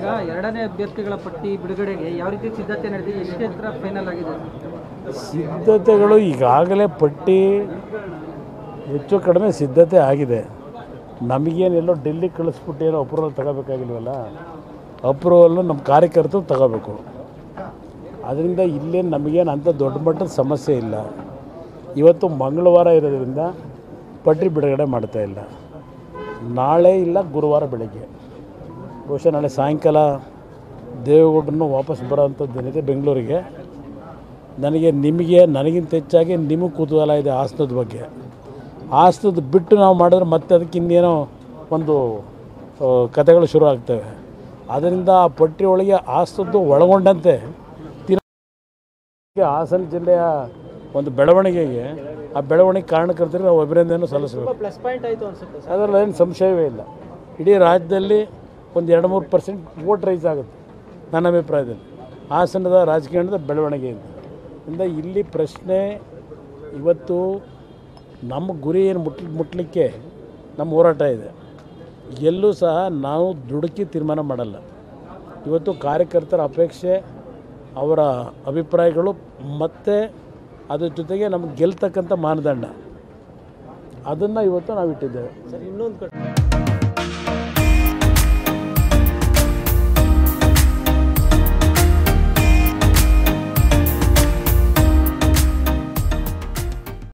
ಎರಡನೇ ಅಭ್ಯರ್ಥಿಗಳ ಪಟ್ಟಿ ಬಿಡುಗಡೆಗೆ ಯಾವ ರೀತಿ ಸಿದ್ಧತೆ ನಡೆದಿದೆ ಎಷ್ಟು ಹತ್ರ ಫೈನಲ್ ಆಗಿದೆ ಸಿದ್ಧತೆಗಳು ಈಗಾಗಲೇ ಪಟ್ಟಿ ಹೆಚ್ಚು ಕಡಿಮೆ ಸಿದ್ಧತೆ ಆಗಿದೆ ನಮಗೇನೆಲ್ಲೋ ಡೆಲ್ಲಿ ಕಳಿಸ್ಬಿಟ್ಟು ಏನೋ ಅಪ್ರೂವಲ್ ತಗೋಬೇಕಾಗಿಲ್ವಲ್ಲ ಅಪ್ರೂವಲ್ನ ನಮ್ಮ ಕಾರ್ಯಕರ್ತರು ತಗೋಬೇಕು ಅದರಿಂದ ಇಲ್ಲೇನು ನಮಗೇನು ಅಂಥ ದೊಡ್ಡ ಮಟ್ಟದ ಸಮಸ್ಯೆ ಇಲ್ಲ ಇವತ್ತು ಮಂಗಳವಾರ ಇರೋದ್ರಿಂದ ಪಟ್ಟಿ ಬಿಡುಗಡೆ ಮಾಡ್ತಾ ಇಲ್ಲ ನಾಳೆ ಇಲ್ಲ ಗುರುವಾರ ಬೆಳಗ್ಗೆ ಬಹುಶಃ ನಾಳೆ ಸಾಯಂಕಾಲ ದೇವೇಗೌಡರನ್ನು ವಾಪಸ್ ಬರೋವಂಥದ್ದೇನಿದೆ ಬೆಂಗಳೂರಿಗೆ ನನಗೆ ನಿಮಗೆ ನನಗಿಂತ ಹೆಚ್ಚಾಗಿ ನಿಮಗೆ ಕುತೂಹಲ ಇದೆ ಆಸ್ತದ ಬಗ್ಗೆ ಆಸ್ತದ ಬಿಟ್ಟು ನಾವು ಮಾಡಿದ್ರೆ ಮತ್ತೆ ಅದಕ್ಕೆ ಇನ್ನೇನೋ ಒಂದು ಆ, ಕಥೆಗಳು ಶುರು ಆಗ್ತವೆ ಅದರಿಂದ ಆ ಪಟ್ಟಿ ಒಳಗೆ ಆಸ್ತದ್ದು ಒಳಗೊಂಡಂತೆ ತಿರ್ಗಿ ಹಾಸನ ಜಿಲ್ಲೆಯ ಒಂದು ಬೆಳವಣಿಗೆಗೆ ಆ ಬೆಳವಣಿಗೆ ಕಾರಣಕರ್ತರಿಗೆ ನಾವು ಅಭಿನಂದನೆ ಸಲ್ಲಿಸಬೇಕು ಪ್ಲಸ್ ಪಾಯಿಂಟ್ ಆಯಿತು ಅನ್ಸುತ್ತೆ ಅದರಲ್ಲಿ ಏನು ಸಂಶಯವೇ ಇಲ್ಲ ಇಡೀ ರಾಜ್ಯದಲ್ಲಿ ಒಂದು ಎರಡು ಮೂರು ಪರ್ಸೆಂಟ್ ವೋಟ್ ರೈಸ್ ಆಗುತ್ತೆ ನನ್ನ ಅಭಿಪ್ರಾಯದಲ್ಲಿ ಹಾಸನದ ರಾಜಕೀಯದ ಬೆಳವಣಿಗೆಯಿಂದ ಇಂದ ಇಲ್ಲಿ ಪ್ರಶ್ನೆ ಇವತ್ತು ನಮ್ಮ ಗುರಿ ಏನು ಮುಟ್ ಮುಟ್ಲಿಕ್ಕೆ ನಮ್ಮ ಹೋರಾಟ ಇದೆ ಎಲ್ಲೂ ಸಹ ನಾವು ದುಡುಕಿ ತೀರ್ಮಾನ ಮಾಡಲ್ಲ ಇವತ್ತು ಕಾರ್ಯಕರ್ತರ ಅಪೇಕ್ಷೆ ಅವರ ಅಭಿಪ್ರಾಯಗಳು ಮತ್ತು ಅದ್ರ ಜೊತೆಗೆ ನಮ್ಗೆ ಗೆಲ್ತಕ್ಕಂಥ ಮಾನದಂಡ ಅದನ್ನು ಇವತ್ತು ನಾವು ಇಟ್ಟಿದ್ದೇವೆ ಸರ್ ಇನ್ನೊಂದು ಕಡೆ